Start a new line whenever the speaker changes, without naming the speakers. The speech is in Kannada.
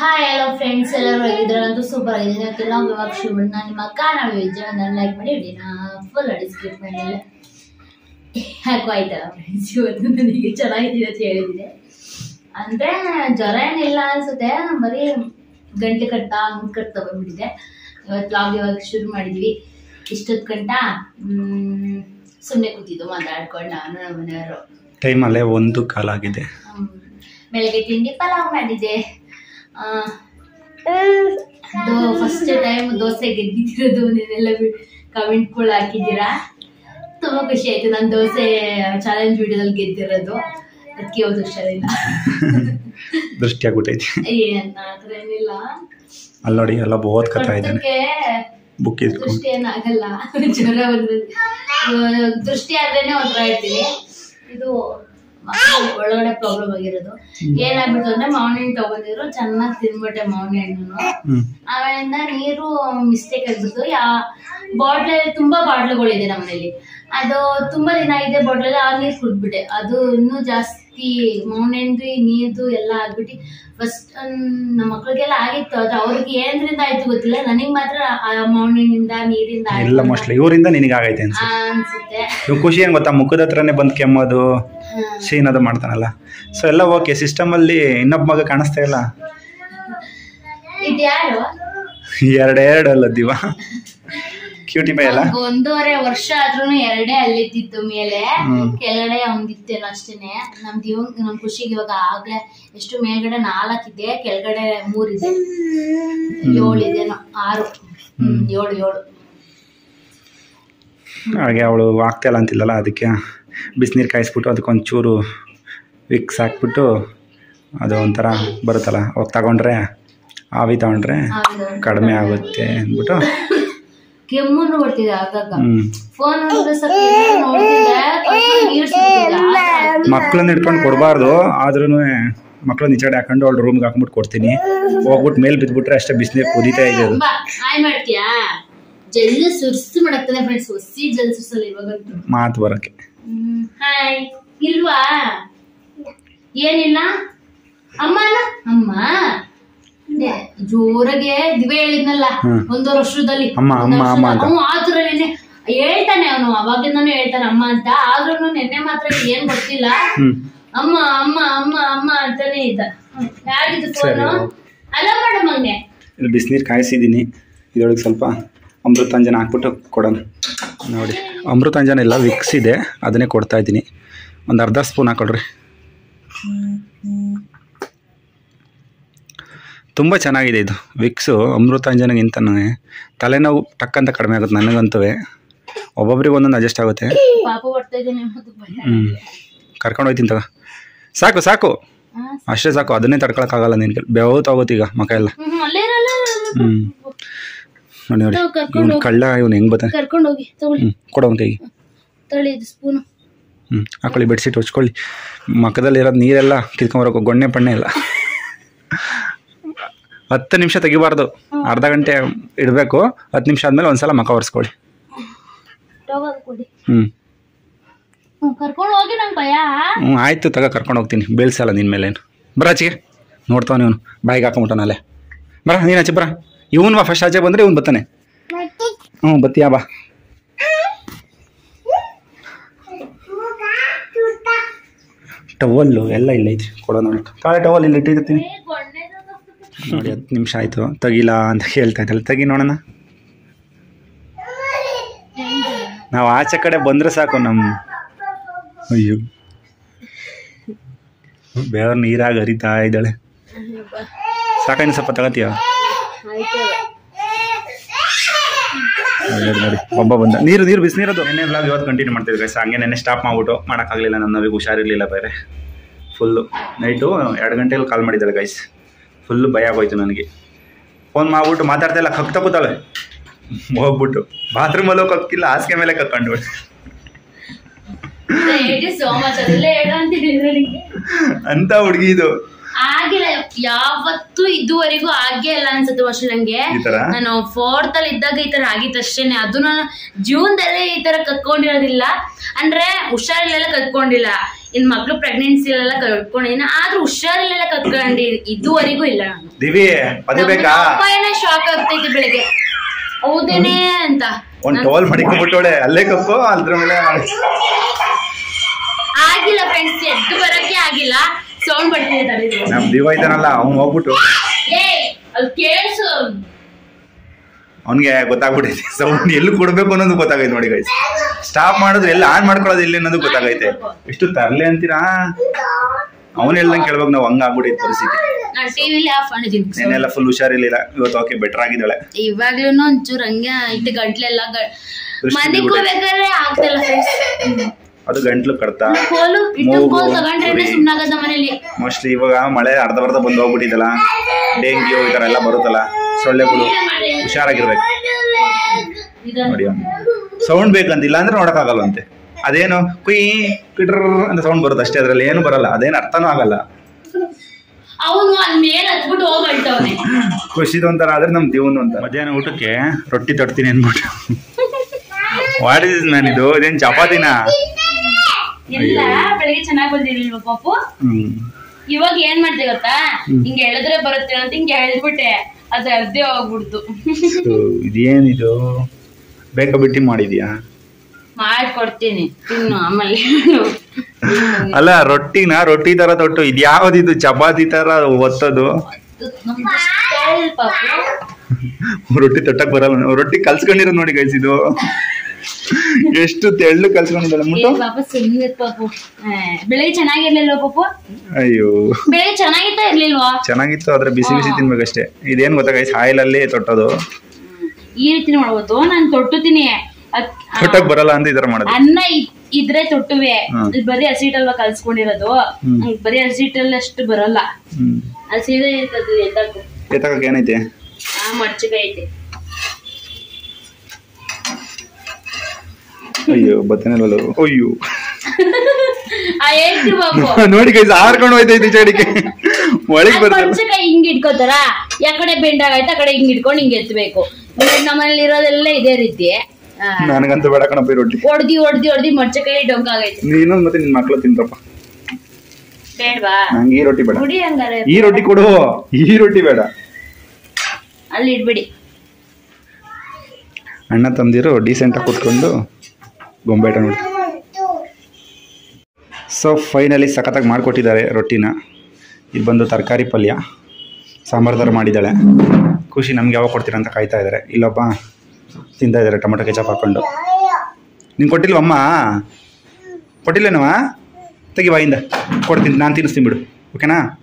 ಹಾಯ್ ಹಲೋ ಫ್ರೆಂಡ್ಸ್ ಎಲ್ಲರೂ ಹೇಗಿದ್ರಂತೂ ಸೂಪರ್ ಆಗಿದೆ ಕೆಲವು ಇವಾಗ ಶುರು ಮಾಡಿ ನಾನು ನಿಮ್ಮ ಅಕ್ಕ ನಾವು ವಿಜಯ ನಾನು ಲೈಕ್ ಮಾಡಿ ವಿಡಿಯೋನ ಫುಲ್ ಡಿಸ್ಕ್ರಿಪ್ ಮೇಲೆ ಯಾಕೋ ಆಯ್ತಲ್ಲ ಫ್ರೆಂಡ್ಸ್ ಇವತ್ತು ನನಗೆ ಚೆನ್ನಾಗಿದೆ ಅಂತ ಹೇಳಿದಿದೆ ಅಂದರೆ ಜ್ವರ ಏನಿಲ್ಲ ಅನ್ಸುತ್ತೆ ಬರೀ ಗಂಟೆ ಕಟ್ಟ ಮುಟ್ಟು ಕಟ್ಟ ಬಂದ್ಬಿಟ್ಟಿದೆ ಇವತ್ತು ಲಾಗ್ ಇವಾಗ ಶುರು ಮಾಡಿದ್ವಿ ಇಷ್ಟೊತ್ತು ಗಂಟ ಸುಮ್ಮನೆ ಕೂತಿದ್ದು ಮಾತಾಡ್ಕೊಂಡು ನಾನು ನಮ್ಮ ಮನೆಯವರು
ಟೈಮ್ ಅಲ್ಲೇ ಒಂದು ಕಾಲಾಗಿದೆ
ಹ್ಮ್. ಬೆಳಗ್ಗೆ ತಿಂಡಿ ಪಲಾವ್ ಮಾಡಿದ್ದೆ ಫಸ್ಟ್ ಟೈಮ್ ದೋಸೆ ಗೆದ್ದಿರೋದು ನೀವೆಲ್ಲ ಕಮೆಂಟ್ಗಳು ಹಾಕಿದ್ದೀರಾ ತುಂಬಾ ಖುಷಿ ಆಯ್ತು ನಾನು ದೋಸೆ ಚಾಲೆಂಜ್ ವಿಡಿಯೋದಲ್ಲಿ ಗೆದ್ದಿರೋದು ಅದಕ್ಕೆ ಯಾವ್ದು ಹುಷಾರಿಲ್ಲ
ದೃಷ್ಟಿ ಆಗ್ಬಿಟ್ಟೈತಿ
ಏನಂತ ಆತರ ಏನಿಲ್ಲ
ಅಲ್ಲಿ ನೋಡಿ ಎಲ್ಲ ಬೋದ್ ಕತ್ತಾ ಇದ್ದಾನೆ
ಕರ್ತಕ್ಕೆ
ಬುಕ್ ಇದ್ಕೊಂಡು
ದೃಷ್ಟಿ ಏನಾಗಲ್ಲ ಜ್ವರ ಬಂದ್ರೆ ಆ, ದೃಷ್ಟಿ ಆದ್ರೇನೆ ಒಂಥರ ಇರ್ತೀವಿ ಇದು ಮಕ್ಕಳಿಗೆ ಒಳಗಡೆ ಪ್ರಾಬ್ಲಮ್ ಆಗಿರೋದು ಏನಾಗ್ಬಿಟ್ಟು ಅಂದ್ರೆ ಮಾವಿನ ಹಣ್ಣು ತಗೊಂಡಿದ್ರು ಚೆನ್ನಾಗಿ ತಿನ್ಬಿಟ್ಟೆ ಮಾವಿನ ಹಣ್ಣು
ಹ್ಮ್
ಆಮೇಲಿಂದ ನೀರು ಮಿಸ್ಟೇಕ್ ಆಗ್ಬಿಟ್ಟು ಯಾ ಬಾಟ್ಲ್ ತುಂಬಾ ಬಾಟ್ಲುಗಳಿದೆ ನಮ್ಮನೇಲಿ ಅದು ತುಂಬಾ ದಿನ ಇದೆ ಬಾಟ್ಲಲ್ಲಿ ಆ ನೀರು ಕುಡ್ಬಿಟ್ಟೆ ಅದು ಇನ್ನೂ ಜಾಸ್ತಿ ಮಾವಿನ ಹಣ್ಣು ನೀರ್ದು ಎಲ್ಲ ಆಗ್ಬಿಟ್ಟು ಫಸ್ಟ್ ನಮ್ಮ ಮಕ್ಳಿಗೆಲ್ಲ ಆಗಿತ್ತು ಅದು ಅವ್ರಿಗೆ ಏನರಿಂದ ಆಯ್ತು ಗೊತ್ತಿಲ್ಲ ನನಗೆ ಮಾತ್ರ ಆ ಮಾವಿನ ಹಣ್ಣಿಂದ ನೀರಿಂದ ಆಯ್ತು
ಎಲ್ಲ
ಅಂತ
ಮೋಸ್ಟ್ಲಿ ಇವರಿಂದ ನಿನಗೆ ಆಗೈತೆ ಅನ್ಸುತ್ತೆ
ಅನ್ಸುತ್ತೆ
ಇವ್ ಖುಷಿ ಏನ್ ಗೊತ್ತಾ ಮುಖದ ಹತ್ರನೇ ಬಂದು ಕೆಮ್ಮೋದು
ಹಾ.
ಸೀನ್ ಅದು ಮಾಡ್ತಾನಲ್ಲ ಸೊ ಎಲ್ಲ ಓಕೆ ಸಿಸ್ಟಮಲ್ಲಿ ಇನ್ನೊಬ್ಬ ಮಗ ಕಾಣಿಸ್ತಾ ಇಲ್ಲ
ಇದ್ಯಾರು
ಎರಡೆರಡು ಅಲ್ಲ ದಿವ ಕ್ಯೂಟಿ ಬೈ ಅಲ್ಲ
ಅವ್ನ್ಗ್ ಒಂದೂವರೆ ವರ್ಷ ಆದ್ರೂ ಎರಡೇ ಅಲ್ಲಿದ್ದಿತ್ತು ಮೇಲೆ
ಹ್ಮ್.
ಕೆಳಗಡೆ ಒಂದಿತ್ತೇನೋ ಅಷ್ಟೇನೆ ನಮ್ ದಿವ ನಮ್ ಖುಷಿಗೆ ಇವಾಗ ಆಗ್ಲೇ ಎಷ್ಟು ಮೇಲ್ಗಡೆ ನಾಲ್ಕಿದೆ ಕೆಳಗಡೆ ಮೂರಿದೆ ಏಳಿದೆನೋ ಆರು ಹ್ಮ್ ಏಳು ಏಳು
ಹಾಗೆ ಅವಳು ಆಗ್ತಾ ಇಲ್ಲ ಅಂತಿಲ್ಲಲ್ಲ ಅದಕ್ಕೆ ಬಿಸಿನೀರು ಕಾಯಿಸ್ಬಿಟ್ಟು ಅದಕ್ಕೊಂದು ಚೂರು ವಿಕ್ಸ್ ಹಾಕ್ಬಿಟ್ಟು ಅದು ಒಂಥರ ಬರುತ್ತಲ್ಲ ಅವಾಗ ತಗೊಂಡ್ರೆ ಆವಿ ತಗೊಂಡ್ರೆ
ಹೌದು
ಕಡಿಮೆ ಆಗುತ್ತೆ ಅಂದ್ಬಿಟ್ಟು
ಕೆಮ್ಮುನು ಬರ್ತಿದೆ ಆಗಾಗ
ಹ್ಮ್
ಫೋನ್ ನೋಡಿದ್ರೆ ಸ್ವಲ್ಪ ಏನಾದ್ರು ನೋಡ್ತಿದ್ರೆ ಕಣ್ಣಲ್ಲಿ ನೀರ್ ಸುರ್ತಿದೆ. ಆ ಥರ ಆಗ್ತಿದೆ.
ಮಕ್ಳನ್ನ ಇಟ್ಕೊಂಡು ಕೊಡಬಾರ್ದು ಆದ್ರೂ ಮಕ್ಳನ್ನ ಈಚೆಡೆ ಹಾಕೊಂಡು ಅವಳು ರೂಮ್ಗೆ ಹಾಕೊಂಡ್ಬಿಟ್ಟು ಕೊಡ್ತೀನಿ ಹೋಗ್ಬಿಟ್ಟು ಮೇಲೆ ಬಿದ್ಬಿಟ್ರೆ ಅಷ್ಟೇ ಬಿಸಿನೀರು ಕುದೀತಾ ಇದೆ ಅದು
ಬಾ ಹಾಯ್ ಮಾಡ್ತೀಯಾ ಜಲ್ದಿ ಸುರ್ಸು ಮಾಡಕ್ತಾನೆ ಫ್ರೆಂಡ್ಸ್ ಹೊಸಿ ಜಲ್ ಸುರ್ಸಲ್ಲ ಇವಾಗಂತೂ
ಮಾತು ಬರೋಕ್ಕೆ
ಹ್ಮ್, ಹಾಯ್ ಇಲ್ವಾ ಏನಿಲ್ಲ ಅಮ್ಮನ ಅಮ್ಮ ನೆ- ಜೋರಾಗೆ ದಿವೆ ಹೇಳಿದ್ನಲ್ಲ
ಹ್ಮ್.
ಒಂದೂವರೆ ವರ್ಷದಲ್ಲಿ
ಅಮ್ಮ,
ಒಂದ್
ಅಮ್ಮ, ಅಮ್ಮ ಅಂತ.
ವರ್ಷದ- ಹ್ಞೂ, ಆತರ ನೆನ್ನೆ ಹೇಳ್ತಾನೆ ಅವನು ಅವಾಗಿಂದಾನು ಹೇಳ್ತಾನೆ ಅಮ್ಮ ಅಂತ ಆದ್ರೂ ನೆನ್ನೆ ಮಾತ್ರ ಏನ್ ಗೊತ್ತಿಲ್ಲ
ಹ್ಮ್
ಅಮ್ಮ ಅಮ್ಮ ಅಮ್ಮ ಅಮ್ಮ ಅಂತಾನೆ ಇದ್ದ ಹ್ಮ್. ಯಾರಿದು
ಸರಿ,
ಫೋನು
ಓಕೆ.
ಅಲ್ಲ ಮೇಡಮ್ ಹಂಗೆ
ಇಲ್ಲಿ ಬಿಸಿನೀರು ಕಾಯಿಸಿದ್ದೀನಿ ಇದರೊಳಗೆ ಸ್ವಲ್ಪ ಅಮೃತಾಂಜನ ಹಾಕ್ಬಿಟ್ಟು ಕೊಡೋಣ ನೋಡಿ ಅಮೃತಾಂಜನ ಇಲ್ಲ ವಿಕ್ಸ್ ಇದೆ ಅದನ್ನೇ ಕೊಡ್ತಾ ಇದ್ದೀನಿ ಒಂದು ಅರ್ಧ ಸ್ಪೂನ್ ಹಾಕೊಳ್ರಿ ತುಂಬ ಚೆನ್ನಾಗಿದೆ ಇದು ವಿಕ್ಸು ಅಮೃತಾಂಜನಗಿಂತನೂ ತಲೆನೋವು ಟಕ್ಕಂತ ಕಡಿಮೆ ಆಗುತ್ತೆ ನನಗಂತೂ ಒಬ್ಬೊಬ್ರಿಗೆ ಒಂದೊಂದು ಅಡ್ಜಸ್ಟ್ ಆಗುತ್ತೆ
ಪಾಪ ಬರ್ತಾ ಇದ್ದೇನೆ ಅನ್ನೋದು ಭಯ
ಹ್ಞೂ ಕರ್ಕೊಂಡು ಹೋಯ್ತೀನಿ ತಗ ಸಾಕು ಸಾಕು
ಹಾ,
ಅಷ್ಟೇ ಸಾಕು ಅದನ್ನೇ ತಡ್ಕೊಳಕ್ಕಾಗಲ್ಲ ನಿನಗೆ ಬೆವತ್ತು ಈಗ ಮುಖ ಎಲ್ಲ
ಹ್ಮ್, ಅಲ್ಲೇ ಇರಲ್ಲ, ಅಲ್ಲೇ ಇರಲ್ಲ.
ಹ್ಞೂ ನೋಡಿ ನೋಡಿ
ತಗೋ, ಕರ್ಕೊಂಡು
ಇವ್ನು
ಹೋಗು.
ಕಳ್ಳ ಇವ್ನು ಹೆಂಗೆ ಬರ್ತಾನೆ
ಕರ್ಕೊಂಡು ಹೋಗಿ ತಗೊಳ್ಳಿ
ಹ್ಞೂ ಕೊಡೋನ್ ಕೈಗೆ
ತಗೊಳ್ಳಿ ಇದು ಸ್ಪೂನು
ಹ್ಞೂ ಹಾಕೊಳ್ಳಿ ಬೆಡ್ಶೀಟ್ ಹೊಚ್ಕೊಳ್ಳಿ ಮಕ್ಕದಲ್ಲಿರೋದು ನೀರೆಲ್ಲ ಕಿತ್ಕೊಂಬರಬೇಕು ಗೊಣ್ಣೆ ಪಣ್ಣೆ ಎಲ್ಲ ಹತ್ತು ನಿಮಿಷ ತೆಗಿಬಾರ್ದು ಅರ್ಧ ಗಂಟೆ ಇಡಬೇಕು ಹತ್ತು ನಿಮಿಷ ಆದಮೇಲೆ ಒಂದ್ಸಲ ಮಕ ಒರೆಸ್ಕೊಳ್ಳಿ
ಟವಲ್ ಕೊಡಿ
ಹ್ಞೂ
ಹ್ಮ್, ಕರ್ಕೊಂಡು ಹೋಗಿ ನಂಗೆ ಭಯ
ಹ್ಞೂ ಆಯಿತು ತಗ ಕರ್ಕೊಂಡು ಹೋಗ್ತೀನಿ ಬೀಳ್ಸಲ್ಲ ನಿನ್ನ ಮೇಲೇನು ಬರ ಆಚೆಗೆ ನೋಡ್ತಾವ ಇವನು ಬಾಯಿಗೆ ಹಾಕೊಂಬಿಟ್ಟನಲ್ಲೇ ಬರ ನೀನು ಆಚೆ ಬರ ಇವನು ಬಾ ಫಸ್ಟ್ ಆಚೆ ಬಂದರೆ ಇವ್ನು ಬರ್ತಾನೆ ಹ್ಞೂ ಬತ್ತೀಯಾ ಬಾ ಟವಲ್ಲು ಎಲ್ಲ ಇಲ್ಲ ಐತಿ ಕೊಡೋಣ ನೋಡಿ ಕಾಳೆ ಟವಲ್ ಇಲ್ಲಿ ಇಟ್ಟಿರ್ತೀನಿ ನೋಡಿ ಹತ್ತು ನಿಮಿಷ ಆಯಿತು ತೆಗಿಲ್ಲ ಅಂತ ಹೇಳ್ತಾ ಇದ್ದಲ್ಲ ತೆಗಿ ನೋಡೋಣ ನಾವು ಆಚೆ ಕಡೆ ಬಂದರೆ ಸಾಕು ನಮ್ಮ ಅಯ್ಯೋ ಬೇರೆ ನೀರಾಗ ಹರಿತಾ ಇದ್ದಾಳೆ ಸಾಕಾಯ್ತು ಸ್ವಲ್ಪ ತಗತೀಯ ಒಳ್ಳೇದು ನೋಡಿ ಒಬ್ಬ ಬಂದ ನೀರು ನೀರು ಬಿಸಿನೀರದು ನೆನ್ನೆ ಬ್ಲಾಗ್ ಇವತ್ತು ಕಂಟಿನ್ಯೂ ಮಾಡ್ತಿದ್ವಿ ಗೈಸ್ ಹಂಗೆ ನೆನ್ನೆ ಸ್ಟಾಪ್ ಮಾಡ್ಬಿಟ್ಟು ಮಾಡೋಕ್ಕಾಗಲಿಲ್ಲ ನಮ್ಮ ನಮಗೆ ಹುಷಾರಿರಲಿಲ್ಲ ಬೇರೆ ಫುಲ್ಲು ನೈಟು ಎರಡು ಗಂಟೆಯಲ್ಲಿ ಕಾಲ್ ಮಾಡಿದ್ದಾಳೆ ಗೈಸ್ ಫುಲ್ಲು ಭಯ ಆಗೋಯ್ತು ನನಗೆ ಫೋನ್ ಮಾಡ್ಬಿಟ್ಟು ಮಾತಾಡ್ತಾ ಇಲ್ಲ ಕಕ್ ತಗೋತಾಳೆ ಹೋಗ್ಬಿಟ್ಟು ಬಾತ್ರೂಮಲ್ಲೂ ಕಕ್ಕಿಲ್ಲ ಹಾಸಿಗೆ ಮೇಲೆ ಕಕ್ಕೊಂಡು
ಸೋ ಮಚ್ ಅದೆಲ್ಲ ಹೇಳು ಅಂತ ಹೇಳಿದ್ರೆ ನಿಂಗೆ
ಅಂತ ಹುಡುಗಿ ಇದು
ಆಗಿಲ್ಲ ಯಾವತ್ತೂ ಇದುವರೆಗೂ ಆಗೇ ಇಲ್ಲ ಅನ್ಸುತ್ತೆ ವರ್ಷ ನಂಗೆ
ಈ ಥರ
ನಾನು ಫೋರ್ತ್ ಅಲ್ಲಿ ಇದ್ದಾಗ ಈ ತರ ಆಗಿತ್ತು ಅಷ್ಟೇನೆ ಅದು ನಾನು ಜೀವನದಲ್ಲೇ ಈ ತರ ಕತ್ಕೊಂಡಿರೋದಿಲ್ಲ ಅಂದ್ರೆ ಹುಷಾರಿಲ್ಲೆಲ್ಲ ಕತ್ಕೊಂಡಿಲ್ಲ ಇನ್ ಮಕ್ಳು ಪ್ರೆಗ್ನೆನ್ಸಿ ಎಲ್ಲ ಕಟ್ಕೊಂಡಿನ ಆದ್ರೂ ಹುಷಾರಿಲ್ಲೆಲ್ಲ ಕತ್ಕೊಂಡಿ ಇದುವರೆಗೂ ಇಲ್ಲ ನಾನು
ದಿವಿ ಅದೇ ಬೇಕಾ
ಅಪ್ಪ ಏನೋ ಶಾಕ್ ಆಗ್ತೈತಿ ಬೆಳಿಗ್ಗೆ ಹೌದೇನೆ ಅಂತ
ಒಂದ್ ಟೋಲ್ ಮಡಿಕೊಂಡ್ಬಿಟ್ಟೋಳೆ ಅಲ್ಲೇ ಕಪ್ಪು ಅದ್ರ ಮೇಲೆ
ಆಗಿಲ್ಲ ಫ್ರೆಂಡ್ಸ್ ಎದ್ದು ಬರಕ್ಕೆ ಆಗಿಲ್ಲ ಸೌಂಡ್ ಬರ್ತಿದೆ ತಡೀರಿ.
ನಮ್ ದಿವ ಇದ್ದಾನಲ್ಲ ಅವ್ನ್ ಹೋಗ್ಬಿಟ್ಟು
ಏ ಅಲ್ಲಿ ಕೇಳಿಸು
ಅವ್ನಿಗೆ ಗೊತ್ತಾಗ್ಬಿಟ್ಟೈತೆ ಸೌಂಡ್ ಎಲ್ಲಿ ಕೊಡ್ಬೇಕು ಅನ್ನೋದು ಗೊತ್ತಾಗೈತೆ ನೋಡಿ ಗೈಸ್ ಸ್ಟಾಪ್ ಮಾಡಿದ್ರೆ ಎಲ್ಲಿ ಆನ್ ಮಾಡ್ಕೊಳ್ಳೋದು ಎಲ್ಲಿ ಅನ್ನೋದು ಗೊತ್ತಾಗೈತೆ ಇಷ್ಟು ತರ್ಲೆ ಅಂತೀರಾ ಅವನ್ ಹೇಳ್ದಂಗೆ ಕೇಳ್ಬೇಕು ನಾವು ಹಂಗ ಆಗ್ಬಿಟ್ಟೈತೆ ಪರಿಸ್ಥಿತಿ
ನಾನು ಟಿವಿಲಿ ಆಫ್ ಮಾಡಿದ್ದೀನಿ
ನೆನ್ನೆಲ್ಲ ಫುಲ್ ಹುಷಾರಿರ್ಲಿಲ್ಲ ಇವತ್ತು ಓಕೆ ಬೆಟರ್ ಆಗಿದ್ದಾಳೆ
ಇವಾಗ್ಲೂ ಒಂಚೂರು ಹಂಗೆ ಇಟ್ಟು ಗಂಟ್ಲೆಲ್ಲ ಗ-
ದೃಷ್ಟಿ
ಮನೆಗ್
ಬಿದ್ಬಿಟ್ಟೈತೆ.
ಹೋಗ್ಬೇಕಾದ್ರೆ ಆಗ್ತಿಲ್ಲ ಫ್ರೆಂಡ್ಸ್
ಅದು ಗಂಟ್ಲು ಕಡ್ತಾ
ಕೋಲು ಇಟ್ಟು
ಮೂಗು,
ಕೋಲ್ ತಗೊಂಡ್ರೆ
ಉರಿ.
ಸುಮ್ಮನಾಗದ ಮನೇಲಿ
ಮೋಸ್ಟ್ಲಿ ಇವಾಗ ಮಳೆ ಅರ್ಧ ಬರ್ಧ ಬಂದು ಹೋಗ್ಬಿಟ್ಟಿದ್ದಲ್ಲ ಡೆಂಗ್ಯೂ ಈ ಥರ ಎಲ್ಲ ಬರುತ್ತಲ್ಲ ಸೊಳ್ಳೆಗಳು ಹುಷಾರಾಗಿರ್ಬೇಕು ನೋಡಿ ಸೌಂಡ್ ಬೇಕಂತಿಲ್ಲ ಅಂದ್ರೆ ನೋಡಕ್ಕಾಗಲ್ವಂತೆ ಅದೇನು ಕುಯ್ ಕಿಡ್ರ್ ಅಂತ ಸೌಂಡ್ ಬರುತ್ತೆ ಅಷ್ಟೇ ಅದ್ರಲ್ಲಿ ಏನು ಬರಲ್ಲ ಅದೇನು ಅರ್ಥನೂ ಆಗಲ್ಲ
ಅವನು ಅಲ್ಲಿ ಮೇಲೆ ಹತ್ಬಿಟ್ಟು ಹೋಗ್ಬಿಟ್ಟವನೆ
ಖುಷಿದು ಒಂಥರ ಆದ್ರೆ ನಮ್ ದೇವನು ಅಂತ ಮಧ್ಯಾಹ್ನ ಊಟಕ್ಕೆ ರೊಟ್ಟಿ ತಡ್ತೀನಿ ಅನ್ಬಿಟ್ಟು ವಾಡಿಸ್ ನಾನು ಇದು ಇದೇನು ಚಪಾತಿನ
ಇಲ್ಲ ಬೆಳಿಗ್ಗೆ ಚೆನ್ನಾಗಿ ಬಂದಿರ್ಲಿಲ್ವ ಪಾಪು
ಹ್ಮ್
ಇವಾಗ ಏನ್ ಮಾಡ್ದೆ ಗೊತ್ತಾ ಹಿಂಗೆ ಎಳೆದ್ರೆ ಬರುತ್ತೆ ಅಂತ ಹಿಂಗೆ ಎಳೆದ್ಬಿಟ್ಟೆ ಅದು ಅರ್ಧೆ ಹೋಗ್ಬಿಡ್ತು
ಸೊ, ಇದೇನಿದು ಬೇಕಾ ಬಿಟ್ಟಿ ಮಾಡಿದ್ಯಾ
ಮಾಡ್ಕೊಡ್ತೀನಿ ತಿನ್ನು ಆಮೇಲೆ
ಅಲ್ಲ ರೊಟ್ಟಿನ ರೊಟ್ಟಿ ತರ ತೊಟ್ಟು ಇದ್ಯಾವ್ದಿದು ಚಪಾತಿ ತರ ಒತ್ತದು
ನಮ್ದು style ಪಾಪು
ರೊಟ್ಟಿ ತೊಟ್ಟಕ್ ಬರಲ್ಲ ರೊಟ್ಟಿ ಕಲ್ಸ್ಕೊಂಡಿರೋದು ನೋಡಿ ಗೈಸ್ ಇದು ಎಷ್ಟು ತೆಳ್ಳು ಕಲ್ಸ್ಕೊಂಡಿದ್ದಾಳೆ
ಏ
ಮುಟ್ಟು
ಪಾಪ ಸುಮ್ಮನೆ ಪಾಪು ಆ, ಬೆಳಿಗ್ಗೆ ಚೆನ್ನಾಗಿರ್ಲಿಲ್ವ ಪಾಪು
ಅಯ್ಯೋ
ಬೆಳಿಗ್ಗೆ ಚೆನ್ನಾಗಿತ್ತಾ ಇರ್ಲಿಲ್ವಾ
ಚೆನ್ನಾಗಿತ್ತು ಆದ್ರೆ ಬಿಸಿ ಬಿಸಿ ತಿನ್ಬೇಕಷ್ಟೇ ಇದೇನ್ ಗೊತ್ತಾ ಗೈಸ್ ಆಯಿಲ್ ಅಲ್ಲಿ ತೊಟ್ಟೋದು
ಈ ರೀತಿ ಮಾಡ್ಬೋದು ನಾನು ತೊಟ್ಟುತ್ತೀನಿ ಅದ್- ಆ,
ತೊಟ್ಟಕ್ ಬರಲ್ಲ ಅಂತ ಇದರ ಮಾಡೋದು
ಅನ್ನ ಇ- ಇದ್ರೆ ತೊಟ್ಟುವೆ
ಹ್ಮ್.
ಇದು ಬರೀ ಹಸಿಟ್ ಅಲ್ವಾ ಕಲ್ಸ್ಕೊಂಡಿರೋದು
ಹ್ಮ್.
ಹಂಗ್ ಬರೀ ಹಸಿಟ್ಟಲ್ಲಿ ಅಷ್ಟು ಬರಲ್ಲ
ಹ್ಮ್
ಹಸಿದೇ ಇರ್ತದೆ ಎದ್ದಕ್ಕೂ
ಎತ್ತಕಕ್ಕೆ ಏನೈತೆ
ಆ ಮಡ್ಚಕಾಯಿ ಐತೆ
ಅಯ್ಯೋ ಬತ್ತನಲ್ಲ ಅಯ್ಯೋ
ಆ ಹೇಳ್ತಿ ಬಾಬು
ನೋಡಿ ಗೈಸ್ ಹಾರ್ಕೊಂಡು ಹೋಯ್ತೈತಿ ಚಡಿಕೆ ಒಳಗ್ ಬರ್ತಲ್ಲ
ಮಡ್ಚಕಾಯಿ ಹಿಂಗ್ ಇಟ್ಕೋತಾರ ಯಾಕಡೆ ಬೆಂಡ್ ಆಗೈತೆ ಆ ಕಡೆ ಹಿಂಗ್ ಇಟ್ಕೊಂಡು ಹಿಂಗ್ ಎತ್ತಬೇಕು ನಮ್ಮನೇಲಿ ಇರೋದೆಲ್ಲ ಇದೇ ರೀತಿ
ನನಗಂತೂ ಬೇಡ ಕಣಪ್ಪ ಈ ರೊಟ್ಟಿ
ಹೊಡ್ದಿ ಹೊಡ್ದಿ ಹೊಡ್ದಿ ಮಡ್ಚಕಾಯಿ ಡೊಂಕ ಆಗೈತೆ
ನೀನು ಮತ್ತೆ ನಿನ್ ಮಕ್ಳು ತಿಂತಪ್ಪ
ಬೇಡ್ವಾ
ನಂಗೆ ಈ ರೊಟ್ಟಿ ಬೇಡ
ಗುಡಿ ಹಂಗಾರೆ
ಈ ರೊಟ್ಟಿ ಕೊಡು ಈ ರೊಟ್ಟಿ ಬೇಡ
ಅಲ್ಲಿ ಇಡ್ಬಿಡಿ
ಅಣ್ಣ ತಂದಿರು ಡೀಸೆಂಟಾಗಿ ಕೂತ್ಕೊಂಡು ಗೊಂಬೆಟ ನೋಡಿ ಸೊ ಫೈನಲಿ ಸಖತ್ತಾಗಿ ಮಾಡಿಕೊಟ್ಟಿದ್ದಾರೆ ರೊಟ್ಟಿನ ಇದು ಬಂದು ತರಕಾರಿ ಪಲ್ಯ ಸಾಂಬಾರು ಥರ ಮಾಡಿದ್ದಾಳೆ ಖುಷಿ ನಮ್ಗೆ ಯಾವಾಗ ಕೊಡ್ತೀರ ಅಂತ ಕಾಯ್ತಾ ಇದ್ದಾರೆ ಇಲ್ಲೊಬ್ಬ ತಿಂತಾ ಇದ್ದಾರೆ ಟೊಮೆಟೊ ಕೆಚಪ್ ಹಾಕೊಂಡು ನೀನು ಕೊಟ್ಟಿಲ್ವಮ್ಮ ಕೊಟ್ಟಿಲ್ಲೇನವ ತೆಗಿ ಬಾಯಿಂದ ಕೊಡ್ತೀನಿ ನಾನು ತಿನ್ನಿಸ್ತೀನಿ ಬಿಡು ಓಕೆನಾ